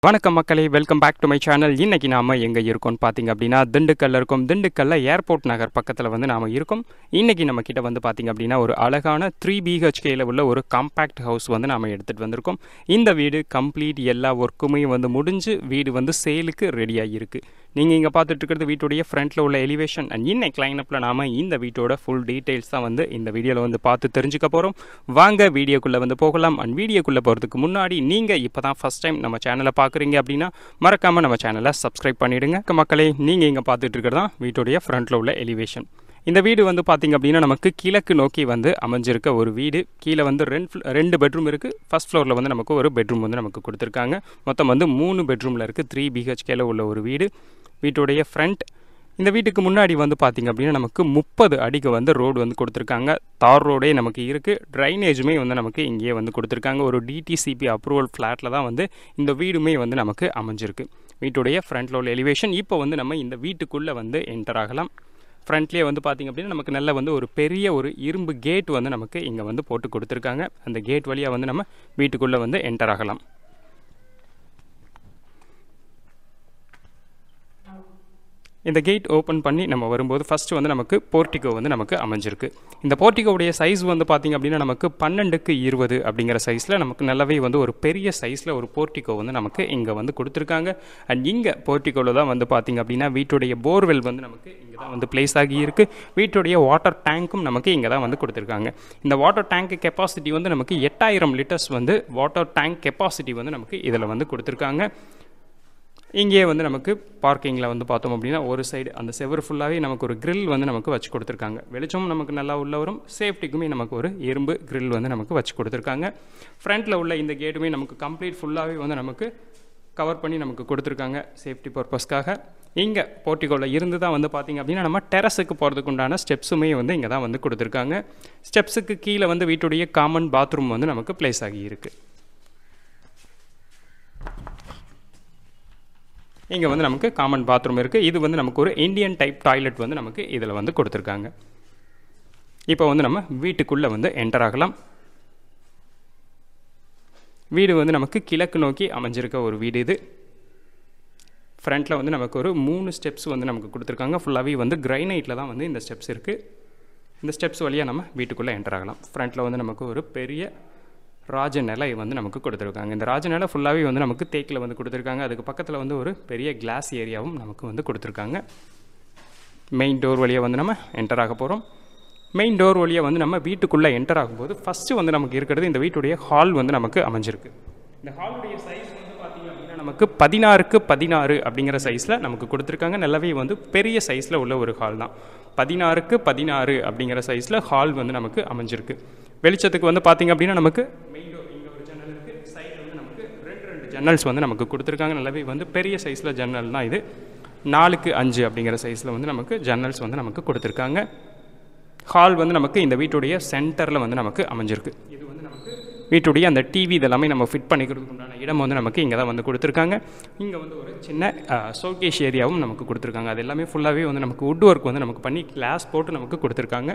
வணக்கம் மக்களே welcome back to my channel இன்னைக்கு நாம எங்கே இருக்கோம்னு பார்த்தீங்க அப்படின்னா திண்டுக்கல்ல இருக்கோம் திண்டுக்கல்ல ஏர்போர்ட் நகர் பக்கத்தில் வந்து நாம இருக்கோம் இன்னைக்கு நம்ம கிட்ட வந்து பார்த்தீங்க அப்படின்னா ஒரு அழகான த்ரீ பிஹெச்கேல உள்ள ஒரு காம்பேக்ட் ஹவுஸ் வந்து நாம எடுத்துகிட்டு வந்திருக்கோம் இந்த வீடு கம்ப்ளீட் எல்லா ஒர்க்குமே வந்து முடிஞ்சு வீடு வந்து சேலுக்கு ரெடியாக இருக்குது நீங்கள் இங்கே பார்த்துட்டு இருக்கிறது வீட்டுடைய ஃப்ரண்ட்டில் உள்ள எலிவேஷன் அண்ட் இன்னைக்கு லைனப்பில் நாம் இந்த வீட்டோட ஃபுல் டீட்டெயில்ஸ் தான் வந்து இந்த வீடியோவில் வந்து பார்த்து தெரிஞ்சுக்க போகிறோம் வாங்க வீடியோக்குள்ளே வந்து போகலாம் அண்ட் வீடியோக்குள்ளே போகிறதுக்கு முன்னாடி நீங்கள் இப்போ தான் ஃபஸ்ட் டைம் நம்ம சேனலை பார்க்குறீங்க அப்படின்னா மறக்காமல் நம்ம சேனலை சப்ஸ்கிரைப் பண்ணிவிடுங்க மக்களே நீங்கள் இங்கே பார்த்துட்டு இருக்கிறது தான் வீட்டுடைய ஃப்ரண்ட்டில் உள்ள எலிவேஷன் இந்த வீடு வந்து பார்த்திங்க அப்படின்னா நமக்கு கிழக்கு நோக்கி வந்து அமைஞ்சிருக்க ஒரு வீடு கீழே வந்து ரெண்டு ரெண்டு பெட்ரூம் இருக்குது ஃபஸ்ட் ஃப்ளோரில் வந்து நமக்கு ஒரு பெட்ரூம் வந்து நமக்கு கொடுத்துருக்காங்க மொத்தம் வந்து மூணு பெட்ரூமில் இருக்குது த்ரீ பிஹெச்கேல உள்ள ஒரு வீடு வீட்டுடைய ஃப்ரண்ட் இந்த வீட்டுக்கு முன்னாடி வந்து பார்த்திங்க அப்படின்னா நமக்கு முப்பது அடிக்கு வந்து ரோடு வந்து கொடுத்துருக்காங்க தார் ரோடே நமக்கு இருக்குது ட்ரைனேஜுமே வந்து நமக்கு இங்கேயே வந்து கொடுத்துருக்காங்க ஒரு டிடிசிபி அப்ரூவல் ஃப்ளாட்டில் தான் வந்து இந்த வீடுமே வந்து நமக்கு அமைஞ்சிருக்கு வீட்டுடைய ஃப்ரண்ட்டில் உள்ள எலிவேஷன் இப்போ வந்து நம்ம இந்த வீட்டுக்குள்ளே வந்து என்டர் ஆகலாம் ஃப்ரண்ட்லேயே வந்து பார்த்திங்க அப்படின்னா நமக்கு நல்ல வந்து ஒரு பெரிய ஒரு இரும்பு கேட் வந்து நமக்கு இங்கே வந்து போட்டு கொடுத்துருக்காங்க அந்த கேட் வழியாக வந்து நம்ம வீட்டுக்குள்ளே வந்து என்டர் ஆகலாம் இந்த கேட் ஓப்பன் பண்ணி நம்ம வரும்போது ஃபஸ்ட்டு வந்து நமக்கு போர்ட்டிகோ வந்து நமக்கு அமைஞ்சிருக்கு இந்த போர்ட்டிகோவுடைய சைஸ் வந்து பார்த்திங்க அப்படின்னா நமக்கு பன்னெண்டுக்கு இருபது அப்படிங்கிற சைஸில் நமக்கு நல்லாவே வந்து ஒரு பெரிய சைஸில் ஒரு போர்ட்டிகோ வந்து நமக்கு இங்கே வந்து கொடுத்துருக்காங்க அண்ட் இங்கே போர்ட்டிகோவில் தான் வந்து பார்த்திங்க அப்படின்னா வீட்டுடைய போர்வெல் வந்து நமக்கு இங்கே தான் வந்து பிளேஸ் ஆகி இருக்குது வீட்டுடைய வாட்டர் டேங்க்கும் நமக்கு இங்கே தான் வந்து கொடுத்துருக்காங்க இந்த வாட்டர் டேங்க் கெப்பாசிட்டி வந்து நமக்கு எட்டாயிரம் லிட்டர்ஸ் வந்து வாட்டர் டேங்க் கெப்பாசிட்டி வந்து நமக்கு இதில் வந்து கொடுத்துருக்காங்க இங்கேயே வந்து நமக்கு பார்க்கிங்கில் வந்து பார்த்தோம் அப்படின்னா ஒரு சைடு அந்த செவர் ஃபுல்லாகவே நமக்கு ஒரு grill வந்து நமக்கு வச்சு கொடுத்துருக்காங்க வெளிச்சமும் நமக்கு நல்லா உள்ள வரும் சேஃப்டிக்குமே நமக்கு ஒரு இரும்பு grill வந்து நமக்கு வச்சு கொடுத்துருக்காங்க ஃப்ரண்ட்டில் உள்ள இந்த கேட்டுமே நமக்கு கம்ப்ளீட் ஃபுல்லாகவே வந்து நமக்கு கவர் பண்ணி நமக்கு கொடுத்துருக்காங்க சேஃப்டி பர்பஸ்க்காக இங்கே போர்ட்டிகோவில் இருந்து தான் வந்து பார்த்திங்க அப்படின்னா நம்ம டெரஸுக்கு போகிறதுக்கு உண்டான ஸ்டெப்ஸுமே வந்து இங்கே தான் வந்து கொடுத்துருக்காங்க ஸ்டெப்ஸுக்கு கீழே வந்து வீட்டுடைய காமன் பாத்ரூம் வந்து நமக்கு ப்ளேஸ் ஆகி இருக்குது இங்கே வந்து நமக்கு காமன் பாத்ரூம் இருக்குது இது வந்து நமக்கு ஒரு இந்தியன் டைப் டாய்லெட் வந்து நமக்கு இதில் வந்து கொடுத்துருக்காங்க இப்போ வந்து நம்ம வீட்டுக்குள்ளே வந்து என்டர் ஆகலாம் வீடு வந்து நமக்கு கிழக்கு நோக்கி அமைஞ்சிருக்க ஒரு வீடு இது ஃப்ரண்ட்டில் வந்து நமக்கு ஒரு மூணு ஸ்டெப்ஸ் வந்து நமக்கு கொடுத்துருக்காங்க ஃபுல்லாகவே வந்து கிரைனைட்டில் தான் வந்து இந்த ஸ்டெப்ஸ் இருக்குது இந்த ஸ்டெப்ஸ் வழியாக நம்ம வீட்டுக்குள்ளே என்டர் ஆகலாம் ஃப்ரண்ட்டில் வந்து நமக்கு ஒரு பெரிய ராஜ நிலை வந்து நமக்கு கொடுத்துருக்காங்க இந்த ராஜ நிலை ஃபுல்லாகவே வந்து நமக்கு தேக்கில் வந்து கொடுத்துருக்காங்க அதுக்கு பக்கத்தில் வந்து ஒரு பெரிய கிளாஸ் ஏரியாவும் நமக்கு வந்து கொடுத்துருக்காங்க மெயின் டோர் வழியாக வந்து நம்ம என்டர் ஆக போகிறோம் மெயின் டோர் வழியாக வந்து நம்ம வீட்டுக்குள்ளே என்டர் ஆகும்போது ஃபஸ்ட்டு வந்து நமக்கு இருக்கிறது இந்த வீட்டுடைய ஹால் வந்து நமக்கு அமைஞ்சிருக்கு இந்த ஹாலுடைய சைஸ் வந்து பார்த்திங்க அப்படின்னா நமக்கு பதினாறுக்கு பதினாறு அப்படிங்கிற சைஸில் நமக்கு கொடுத்துருக்காங்க நல்லாவே வந்து பெரிய சைஸில் உள்ள ஒரு ஹால் தான் பதினாறுக்கு பதினாறு அப்படிங்கிற சைஸில் ஹால் வந்து நமக்கு அமைஞ்சிருக்கு வெளிச்சத்துக்கு வந்து பார்த்திங்க அப்படின்னா நமக்கு மெயின் டோர் இங்கே ஒரு ஜன்னல் இருக்குது சைடில் வந்து நமக்கு ரெண்டு ரெண்டு ஜன்னல்ஸ் வந்து நமக்கு கொடுத்துருக்காங்க நல்லாவே வந்து பெரிய சைஸில் ஜன்னல் தான் இது நாலுக்கு அஞ்சு அப்படிங்கிற சைஸில் வந்து நமக்கு ஜன்னல்ஸ் வந்து நமக்கு கொடுத்துருக்காங்க ஹால் வந்து நமக்கு இந்த வீட்டுடைய சென்டரில் வந்து நமக்கு அமைஞ்சிருக்கு இது வந்து நமக்கு வீட்டுடைய அந்த டிவி இதெல்லாமே நம்ம ஃபிட் பண்ணிக்கிறதுக்கு உண்டான இடம் வந்து நமக்கு இங்கே தான் வந்து கொடுத்துருக்காங்க இங்கே வந்து ஒரு சின்ன ஷோகேஷ் ஏரியாவும் நமக்கு கொடுத்துருக்காங்க அது எல்லாமே ஃபுல்லாகவே வந்து நமக்கு வுட் ஒர்க் வந்து நமக்கு பண்ணி கிளாஸ் போட்டு நமக்கு கொடுத்துருக்காங்க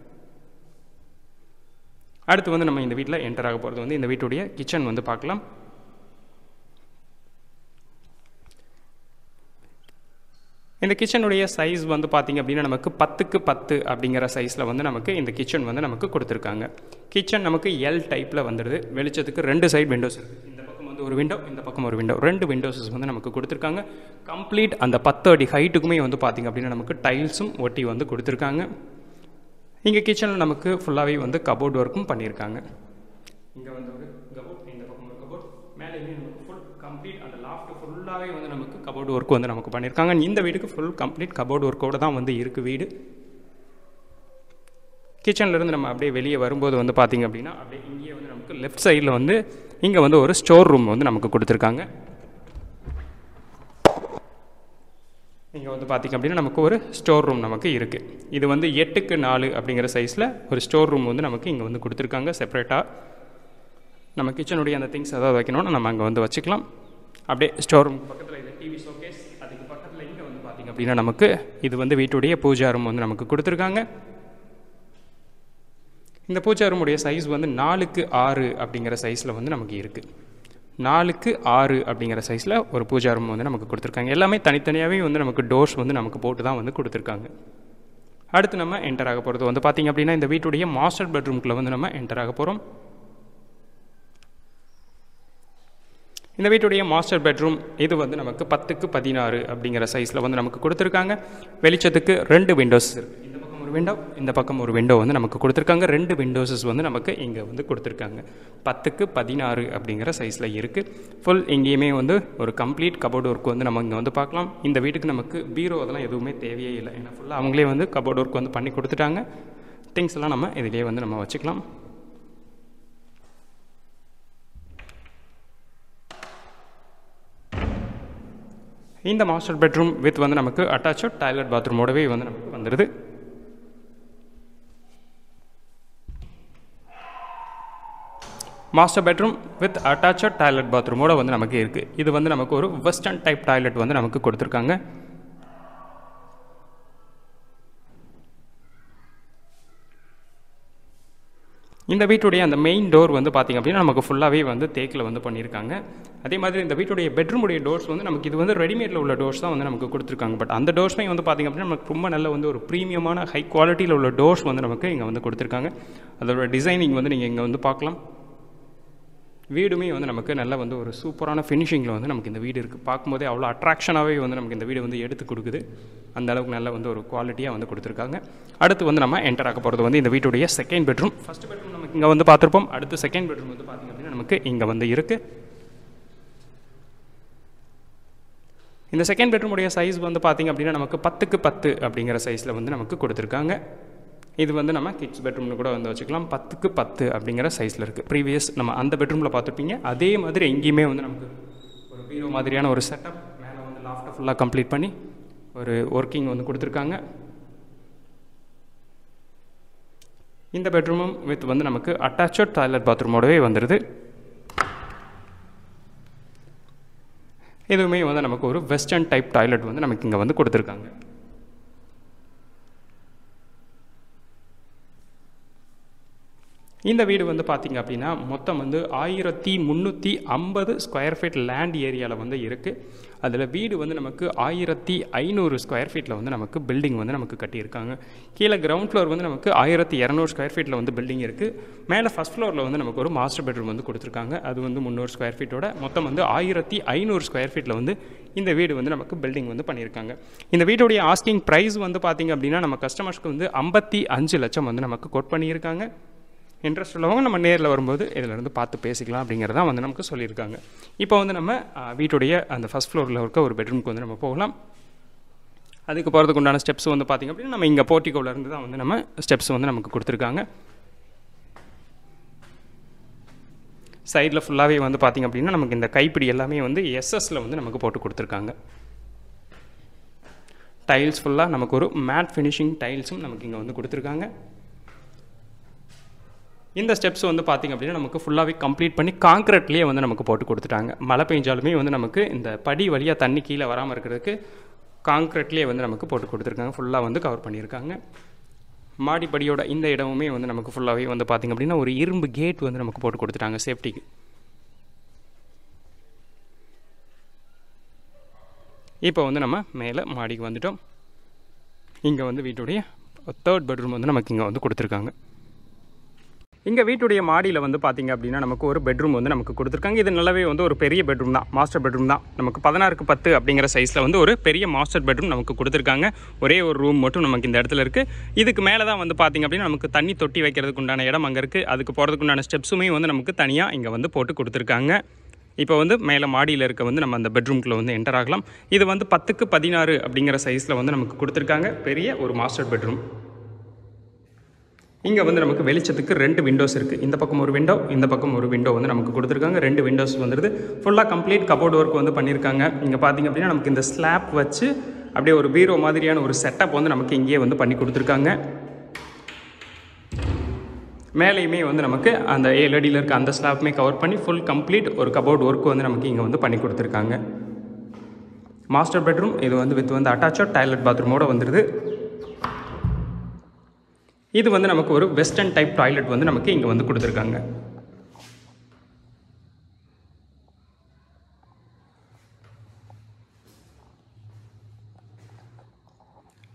அடுத்து வந்து நம்ம இந்த வீட்டில் என்டர் ஆக போகிறது வந்து இந்த வீட்டுடைய கிச்சன் வந்து பார்க்கலாம் இந்த கிச்சனுடைய சைஸ் வந்து பார்த்திங்க அப்படின்னா நமக்கு பத்துக்கு பத்து அப்படிங்கிற சைஸில் வந்து நமக்கு இந்த கிச்சன் வந்து நமக்கு கொடுத்துருக்காங்க கிச்சன் நமக்கு எல் டைப்பில் வந்துடுது வெளிச்சத்துக்கு ரெண்டு சைடு விண்டோஸ் இருக்குது இந்த பக்கம் வந்து ஒரு விண்டோ இந்த பக்கம் ஒரு விண்டோ ரெண்டு விண்டோஸஸ் வந்து நமக்கு கொடுத்துருக்காங்க கம்ப்ளீட் அந்த பத்து அடி ஹைட்டுக்குமே வந்து பார்த்திங்க அப்படின்னா நமக்கு டைல்ஸும் ஒட்டி வந்து கொடுத்துருக்காங்க இங்கே கிச்சனில் நமக்கு ஃபுல்லாகவே வந்து கபோர்ட் ஒர்க்கும் பண்ணியிருக்காங்க இங்கே வந்து ஒரு கபோர்ட் இந்த பக்கம் ஒரு கபோர்ட் மேலேயுமே நமக்கு ஃபுல் கம்ப்ளீட் அந்த லாஃப்ட் ஃபுல்லாகவே வந்து நமக்கு கபோர்டு ஒர்க் வந்து நமக்கு பண்ணியிருக்காங்க இந்த வீட்டுக்கு ஃபுல் கம்ப்ளீட் கபோர்டு ஒர்க்கோடு தான் வந்து இருக்குது வீடு கிச்சன்லேருந்து நம்ம அப்படியே வெளியே வரும்போது வந்து பார்த்திங்க அப்படின்னா அப்படியே இங்கேயே வந்து நமக்கு லெஃப்ட் சைடில் வந்து இங்கே வந்து ஒரு ஸ்டோர் ரூம் வந்து நமக்கு கொடுத்துருக்காங்க இங்கே வந்து பார்த்திங்க அப்படின்னா நமக்கு ஒரு ஸ்டோர் ரூம் நமக்கு இருக்குது இது வந்து எட்டுக்கு நாலு அப்படிங்கிற சைஸில் ஒரு ஸ்டோர் ரூம் வந்து நமக்கு இங்கே வந்து கொடுத்துருக்காங்க செப்பரேட்டாக நம்ம கிச்சனுடைய அந்த திங்ஸ் ஏதாவது வைக்கணும்னு நம்ம அங்கே வந்து வச்சுக்கலாம் அப்படியே ஸ்டோர் ரூம் பக்கத்தில் இது டிவி ஷோகேஸ் அதுக்கு பக்கத்தில் இங்கே வந்து பார்த்திங்க அப்படின்னா நமக்கு இது வந்து வீட்டுடைய பூஜா ரூம் வந்து நமக்கு கொடுத்துருக்காங்க இந்த பூஜா ரூமுடைய சைஸ் வந்து நாலுக்கு ஆறு அப்படிங்கிற சைஸில் வந்து நமக்கு இருக்குது நாலுக்கு ஆறு அப்படிங்கிற சைஸில் ஒரு பூஜா ரூம் வந்து நமக்கு கொடுத்துருக்காங்க எல்லாமே தனித்தனியாகவே வந்து நமக்கு டோர்ஸ் வந்து நமக்கு போட்டு தான் வந்து கொடுத்துருக்காங்க அடுத்து நம்ம என்டர் ஆக போகிறது வந்து பார்த்திங்க அப்படின்னா இந்த வீட்டுடைய மாஸ்டர் பெட்ரூம்குள்ளே வந்து நம்ம என்டர் ஆக போகிறோம் இந்த வீட்டுடைய மாஸ்டர் பெட்ரூம் இது வந்து நமக்கு பத்துக்கு பதினாறு அப்படிங்கிற சைஸில் வந்து நமக்கு கொடுத்துருக்காங்க வெளிச்சத்துக்கு ரெண்டு விண்டோஸ் இருக்குது இந்த பக்கம் ஒரு விண்டோ இந்த பக்கம் ஒரு விண்டோ வந்து நமக்கு கொடுத்துருக்காங்க ரெண்டு விண்டோஸஸ் வந்து நமக்கு இங்கே வந்து கொடுத்துருக்காங்க பத்துக்கு பதினாறு அப்படிங்கிற சைஸில் இருக்குது ஃபுல் எங்கேயுமே வந்து ஒரு கம்ப்ளீட் கபோர்டு ஒர்க் வந்து நம்ம இங்கே வந்து பார்க்கலாம் இந்த வீட்டுக்கு நமக்கு பீரோ அதெல்லாம் எதுவுமே தேவையே இல்லை ஏன்னா ஃபுல்லாக அவங்களே வந்து கபோர்டு ஒர்க் வந்து பண்ணி கொடுத்துட்டாங்க திங்ஸ் எல்லாம் நம்ம இதிலேயே வந்து நம்ம வச்சுக்கலாம் இந்த மாஸ்டர் பெட்ரூம் வித் வந்து நமக்கு அட்டாச்சு டாய்லெட் பாத்ரூமோடவே வந்து நமக்கு வந்துடுது master bedroom with attach toilet பாத்ரூமோட வந்து நமக்கு இருக்குது இது வந்து நமக்கு ஒரு வெஸ்டர்ன் டைப் டாய்லெட் வந்து நமக்கு கொடுத்துருக்காங்க இந்த வீட்டுடைய அந்த மெயின் டோர் வந்து பார்த்திங்க அப்படின்னா நமக்கு ஃபுல்லாகவே வந்து தேக்கில் வந்து பண்ணியிருக்காங்க அதே மாதிரி இந்த வீட்டுடைய பெட்ரூமுடைய டோர்ஸ் வந்து நமக்கு இது வந்து ரெடிமேடில் உள்ள டோர்ஸ் தான் வந்து நமக்கு கொடுத்துருக்காங்க பட் அந்த டோர்ஸ்மே வந்து பார்த்திங்க அப்படின்னா நமக்கு ரொம்ப நல்ல வந்து ஒரு ப்ரீமியமான ஹை குவாலிட்டியில் உள்ள டோர்ஸ் வந்து நமக்கு இங்கே வந்து கொடுத்துருக்காங்க அதோட டிசைனிங் வந்து நீங்கள் இங்கே வந்து பார்க்கலாம் வீடுமே வந்து நமக்கு நல்ல வந்து ஒரு சூப்பரான ஃபினிஷிங்கில் வந்து நமக்கு இந்த வீடு இருக்குது பார்க்கும்போதே அவ்வளோ அட்ராக்ஷனாகவே வந்து நமக்கு இந்த வீடு வந்து எடுத்து கொடுக்குது அந்த அளவுக்கு நல்ல வந்து ஒரு குவாலிட்டியாக வந்து கொடுத்துருக்காங்க அடுத்து வந்து நம்ம என்டர் ஆக போகிறது வந்து இந்த வீட்டுடைய செகண்ட் பெட்ரூம் ஃபஸ்ட் பெட்ரூம் நமக்கு இங்கே வந்து பார்த்துருப்போம் அடுத்து செகண்ட் பெட்ரூம் வந்து பார்த்திங்க அப்படின்னா நமக்கு இங்கே வந்து இருக்குது இந்த செகண்ட் பெட்ரூமுடைய சைஸ் வந்து பார்த்திங்க அப்படின்னா நமக்கு பத்துக்கு பத்து அப்படிங்கிற சைஸில் வந்து நமக்கு கொடுத்துருக்காங்க இது வந்து நம்ம கிட்ஸ் பெட்ரூம்னு கூட வந்து வச்சுக்கலாம் பத்துக்கு பத்து அப்படிங்கிற சைஸில் இருக்குது ப்ரீவியஸ் நம்ம அந்த பெட்ரூமில் பார்த்துருப்பீங்க அதே மாதிரி எங்கேயுமே வந்து நமக்கு ஒரு பீரோ மாதிரியான ஒரு செட்டப் மேலே வந்து லாஃப்ட்டை ஃபுல்லாக கம்ப்ளீட் பண்ணி ஒரு ஒர்க்கிங் வந்து கொடுத்துருக்காங்க இந்த பெட்ரூமும் வித் வந்து நமக்கு அட்டாச்சட் டாய்லெட் பாத்ரூமோடவே வந்துடுது இதுவுமே வந்து நமக்கு ஒரு வெஸ்டர்ன் டைப் டாய்லெட் வந்து நமக்கு இங்கே வந்து கொடுத்துருக்காங்க இந்த வீடு வந்து பார்த்திங்க அப்படின்னா மொத்தம் வந்து ஆயிரத்தி முந்நூற்றி ஐம்பது ஸ்கொயர் ஃபீட் லேண்ட் ஏரியாவில் வந்து இருக்குது அதில் வீடு வந்து நமக்கு ஆயிரத்தி ஐநூறு ஸ்கொயர் ஃபீட்டில் வந்து நமக்கு பில்டிங் வந்து நமக்கு கட்டியிருக்காங்க கீழே கிரவுண்ட் ஃப்ளோர் வந்து நமக்கு ஆயிரத்தி இரநூறு ஸ்கொயர் ஃபீட்டில் வந்து பில்டிங் இருக்குது மேலே ஃபஸ்ட் ஃப்ளோரில் வந்து நமக்கு ஒரு மாஸ்டர் பெட்ரூம் வந்து கொடுத்துருக்காங்க அது வந்து முந்நூறு ஸ்கொயர் ஃபீட்டோட மொத்தம் வந்து ஆயிரத்தி ஐநூறு ஸ்கொயர் ஃபீட்டில் வந்து இந்த வீடு வந்து நமக்கு பில்டிங் வந்து பண்ணியிருக்காங்க இந்த வீட்டுடைய ஆஸ்கிங் ப்ரைஸ் வந்து பார்த்திங்க அப்படின்னா நம்ம கஸ்டமர்ஸ்க்கு வந்து ஐம்பத்தி அஞ்சு லட்சம் வந்து நமக்கு கோட் பண்ணியிருக்காங்க இன்ட்ரெஸ்ட் உள்ளவங்க நம்ம நேரில் வரும்போது இதிலேருந்து பார்த்து பேசிக்கலாம் அப்படிங்கிறதான் வந்து நமக்கு சொல்லியிருக்காங்க இப்போ வந்து நம்ம வீட்டுடைய அந்த ஃபஸ்ட் ஃப்ளோரில் இருக்க ஒரு பெட்ரூம்க்கு வந்து நம்ம போகலாம் அதுக்கு போகிறதுக்கு உண்டான ஸ்டெப்ஸ் வந்து பார்த்திங்க அப்படின்னா நம்ம இங்கே போர்ட்டிகோவில் இருந்து தான் வந்து நம்ம ஸ்டெப்ஸ் வந்து நமக்கு கொடுத்துருக்காங்க சைடில் ஃபுல்லாகவே வந்து பார்த்திங்க அப்படின்னா நமக்கு இந்த கைப்பிடி எல்லாமே வந்து எஸ்எஸில் வந்து நமக்கு போட்டு கொடுத்துருக்காங்க டைல்ஸ் ஃபுல்லாக நமக்கு ஒரு மேட் ஃபினிஷிங் டைல்ஸும் நமக்கு இங்கே வந்து கொடுத்துருக்காங்க இந்த ஸ்டெப்ஸ் வந்து பார்த்திங்க அப்படின்னா நமக்கு ஃபுல்லாகவே கம்ப்ளீட் பண்ணி காங்க்ரீட்லேயே வந்து நமக்கு போட்டு கொடுத்துட்டாங்க மழை பெஞ்சாலுமே வந்து நமக்கு இந்த படி வழியாக தண்ணி கீழே வராமல் இருக்கிறதுக்கு காங்க்ரீட்லேயே வந்து நமக்கு போட்டு கொடுத்துருக்காங்க ஃபுல்லாக வந்து கவர் பண்ணியிருக்காங்க மாடிப்படியோட இந்த இடமுமே வந்து நமக்கு ஃபுல்லாகவே வந்து பார்த்திங்க அப்படின்னா ஒரு இரும்பு கேட் வந்து நமக்கு போட்டு கொடுத்துட்டாங்க சேஃப்டிக்கு இப்போ வந்து நம்ம மேலே மாடிக்கு வந்துட்டோம் இங்கே வந்து வீட்டுடைய தேர்ட் பெட்ரூம் வந்து நமக்கு இங்கே வந்து கொடுத்துருக்காங்க இங்கே வீட்டுடைய மாடியில் வந்து பார்த்திங்க அப்படின்னா நமக்கு ஒரு பெட்ரூம் வந்து நமக்கு கொடுத்துருக்காங்க இது நல்லாவே வந்து ஒரு பெரிய பெட்ரூம் தான் மாஸ்டர் பெட்ரூம் தான் நமக்கு பதினாறுக்கு பத்து அப்படிங்கிற சைஸில் வந்து ஒரு பெரிய மாஸ்டர் பெட்ரூம் நமக்கு கொடுத்துருக்காங்க ஒரே ஒரு ரூம் மட்டும் நமக்கு இந்த இடத்துல இருக்குது இதுக்கு மேலே தான் வந்து பார்த்திங்க அப்படின்னா நமக்கு தண்ணி தொட்டி வைக்கிறதுக்கு உண்டான இடம் அங்கே இருக்குது அதுக்கு போகிறதுக்கு உண்டான ஸ்டெப்ஸுமே வந்து நமக்கு தனியாக இங்கே வந்து போட்டு கொடுத்துருக்காங்க இப்போ வந்து மேலே மாடியில் இருக்க வந்து நம்ம அந்த பெட்ரூம்குள்ளே வந்து என்டர் ஆகலாம் இது வந்து பத்துக்கு பதினாறு அப்படிங்கிற சைஸில் வந்து நமக்கு கொடுத்துருக்காங்க பெரிய ஒரு மாஸ்டர் பெட்ரூம் இங்கே வந்து நமக்கு வெளிச்சத்துக்கு ரெண்டு விண்டோஸ் இருக்குது இந்த பக்கம் ஒரு விண்டோ இந்த பக்கம் ஒரு விண்டோ வந்து நமக்கு கொடுத்துருக்காங்க ரெண்டு விண்டோஸ் வந்துடுது ஃபுல்லாக கம்ப்ளீட் கபோர்ட் ஒர்க் வந்து பண்ணியிருக்காங்க இங்கே பார்த்திங்க அப்படின்னா நமக்கு இந்த ஸ்லாப் வச்சு அப்படியே ஒரு பீரோ மாதிரியான ஒரு செட்டப் வந்து நமக்கு இங்கேயே வந்து பண்ணி கொடுத்துருக்காங்க மேலேயுமே வந்து நமக்கு அந்த ஏழு அடியில் இருக்க அந்த ஸ்லாப்புமே கவர் பண்ணி ஃபுல் கம்ப்ளீட் ஒரு கபோர்ட் ஒர்க் வந்து நமக்கு இங்கே வந்து பண்ணி கொடுத்துருக்காங்க மாஸ்டர் பெட்ரூம் இது வந்து வித் வந்து அட்டாச்சட் டாய்லெட் பாத்ரூமோட வந்துடுது இது வந்து நமக்கு ஒரு வெஸ்டர்ன் டைப் டாய்லெட் வந்து நமக்கு இங்கே வந்து கொடுத்துருக்காங்க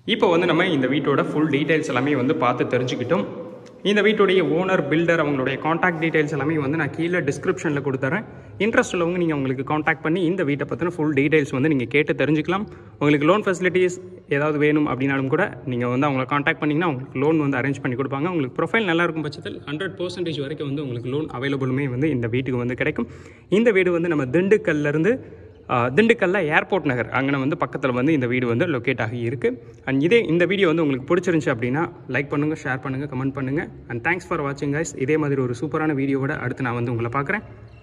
இப்போ வந்து நம்ம இந்த வீட்டோட ஃபுல் டீட்டெயில்ஸ் எல்லாமே வந்து பார்த்து தெரிஞ்சுக்கிட்டோம் இந்த வீட்டுடைய ஓனர் பில்டர் அவங்களுடைய காண்டாக்ட் டீட்டெயில்ஸ் எல்லாமே வந்து நான் கீழே டிஸ்கிரிப்ஷனில் கொடுத்துறேன் இன்ட்ரெஸ்ட் உள்ளவங்க நீங்கள் உங்களுக்கு காண்டாக்ட் பண்ணி இந்த வீட்டை பற்றின ஃபுல் டீட்டெயில்ஸ் வந்து நீங்கள் கேட்டு தெரிஞ்சுக்கலாம் உங்களுக்கு லோன் ஃபெசிலிட்டிஸ் ஏதாவது வேணும் அப்படின்னாலும் கூட நீங்கள் வந்து அவங்களை காண்டாக்ட் பண்ணிங்கன்னா உங்களுக்கு லோன் வந்து அரேஞ்ச் பண்ணி கொடுப்பாங்க உங்களுக்கு ப்ரொஃபைல் நல்லா இருக்கும் பட்சத்தில் ஹண்ட்ரட் பர்சன்டேஜ் வரைக்கும் வந்து உங்களுக்கு லோன் அவைலபிளுமே வந்து இந்த வீட்டுக்கு வந்து கிடைக்கும் இந்த வீடு வந்து நம்ம திண்டுக்கல்லேருந்து திண்டுக்கல்ல ஏர்போர்ட் நகர் அங்கே வந்து பக்கத்தில் வந்து இந்த வீடு வந்து லொக்கேட் ஆகி இருக்குது அண்ட் இதே இந்த வீடியோ வந்து உங்களுக்கு பிடிச்சிருந்துச்சு அப்படின்னா லைக் பண்ணுங்கள் ஷேர் பண்ணுங்கள் கமெண்ட் பண்ணுங்கள் அண்ட் தேங்க்ஸ் ஃபார் வாட்சிங் கைஸ் இதே மாதிரி ஒரு சூப்பரான வீடியோவோட அடுத்து நான் வந்து உங்களை பார்க்குறேன்